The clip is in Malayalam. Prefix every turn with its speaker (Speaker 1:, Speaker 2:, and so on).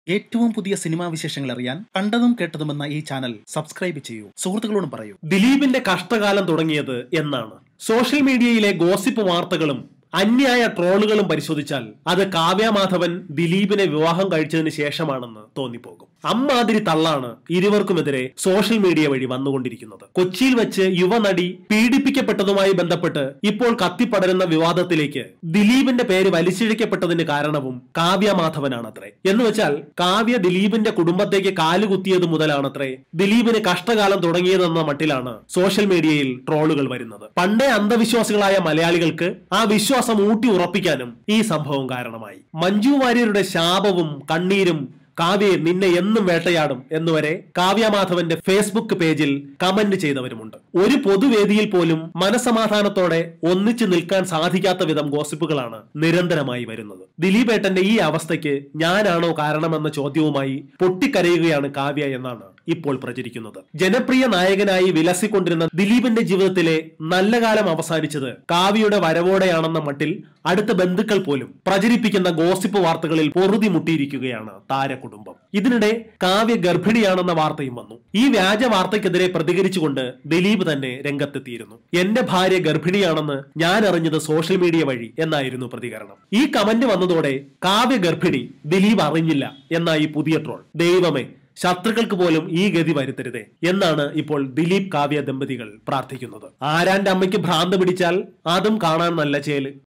Speaker 1: ഏറ്റവും പുതിയ സിനിമാ വിശേഷങ്ങൾ അറിയാൻ കണ്ടതും കേട്ടതുമെന്ന ഈ ചാനൽ സബ്സ്ക്രൈബ് ചെയ്യൂ സുഹൃത്തുക്കളോടും പറയൂ
Speaker 2: ദിലീപിന്റെ കഷ്ടകാലം തുടങ്ങിയത് എന്നാണ് സോഷ്യൽ മീഡിയയിലെ ഗോസിപ്പ് വാർത്തകളും അന്യായ ട്രോളുകളും പരിശോധിച്ചാൽ അത് കാവ്യമാധവൻ ദിലീപിനെ വിവാഹം കഴിച്ചതിന് ശേഷമാണെന്ന് തോന്നിപ്പോകും അമ്മാതിരി തള്ളാണ് ഇരുവർക്കുമെതിരെ സോഷ്യൽ മീഡിയ വഴി വന്നുകൊണ്ടിരിക്കുന്നത് കൊച്ചിയിൽ വെച്ച് യുവനടി പീഡിപ്പിക്കപ്പെട്ടതുമായി ബന്ധപ്പെട്ട് ഇപ്പോൾ കത്തിപ്പടരുന്ന വിവാദത്തിലേക്ക് ദിലീപിന്റെ പേര് വലിച്ചിഴക്കപ്പെട്ടതിന് കാരണവും കാവ്യമാധവനാണത്രേ എന്ന് വെച്ചാൽ കാവ്യ ദിലീപിന്റെ കുടുംബത്തേക്ക് കാലുകുത്തിയത് മുതലാണത്രേ ദിലീപിന് കഷ്ടകാലം തുടങ്ങിയതെന്ന മട്ടിലാണ് സോഷ്യൽ മീഡിയയിൽ ട്രോളുകൾ വരുന്നത് പണ്ടേ അന്ധവിശ്വാസികളായ മലയാളികൾക്ക് ആ വിശ്വാസം ഊട്ടി ഉറപ്പിക്കാനും ഈ സംഭവം കാരണമായി മഞ്ജു വാര്യരുടെ ശാപവും കണ്ണീരും കാവ്യെ നിന്നെ എന്നും വേട്ടയാടും എന്നുവരെ കാവ്യമാധവന്റെ ഫേസ്ബുക്ക് പേജിൽ കമന്റ് ചെയ്തവരുമുണ്ട് ഒരു പൊതുവേദിയിൽ പോലും മനസമാധാനത്തോടെ ഒന്നിച്ചു നിൽക്കാൻ സാധിക്കാത്ത വിധം ഗോസിപ്പുകളാണ് നിരന്തരമായി വരുന്നത് ദിലീപേട്ടന്റെ ഈ അവസ്ഥയ്ക്ക് ഞാനാണോ കാരണമെന്ന ചോദ്യവുമായി പൊട്ടിക്കരയുകയാണ് കാവ്യ എന്നാണ് ഇപ്പോൾ പ്രചരിക്കുന്നത് ജനപ്രിയ നായകനായി വിലസിക്കൊണ്ടിരുന്ന ദിലീപിന്റെ ജീവിതത്തിലെ നല്ല കാലം അവസാനിച്ചത് കാവ്യയുടെ വരവോടെയാണെന്ന മട്ടിൽ അടുത്ത ബന്ധുക്കൾ പോലും പ്രചരിപ്പിക്കുന്ന ഗോസിപ്പ് വാർത്തകളിൽ പൊറുതി മുട്ടിയിരിക്കുകയാണ് താരകുടുംബം ഇതിനിടെ കാവ്യ ഗർഭിണിയാണെന്ന വാർത്തയും വന്നു ഈ വ്യാജ വാർത്തയ്ക്കെതിരെ പ്രതികരിച്ചുകൊണ്ട് ദിലീപ് തന്നെ രംഗത്തെത്തിയിരുന്നു എന്റെ ഭാര്യ ഗർഭിണിയാണെന്ന് ഞാൻ അറിഞ്ഞത് സോഷ്യൽ മീഡിയ വഴി എന്നായിരുന്നു പ്രതികരണം ഈ കമന്റ് വന്നതോടെ കാവ്യ ഗർഭിണി ദിലീപ് അറിഞ്ഞില്ല എന്നായി പുതിയ ട്രോൾ ദൈവമേ ശത്രുക്കൾക്ക് പോലും ഈ ഗതി വരുത്തരുതേ എന്നാണ് ഇപ്പോൾ ദിലീപ് കാവ്യ ദമ്പതികൾ പ്രാർത്ഥിക്കുന്നത് ആരാന്റെ അമ്മയ്ക്ക് ഭ്രാന്ത് പിടിച്ചാൽ അതും കാണാൻ നല്ല ചേല്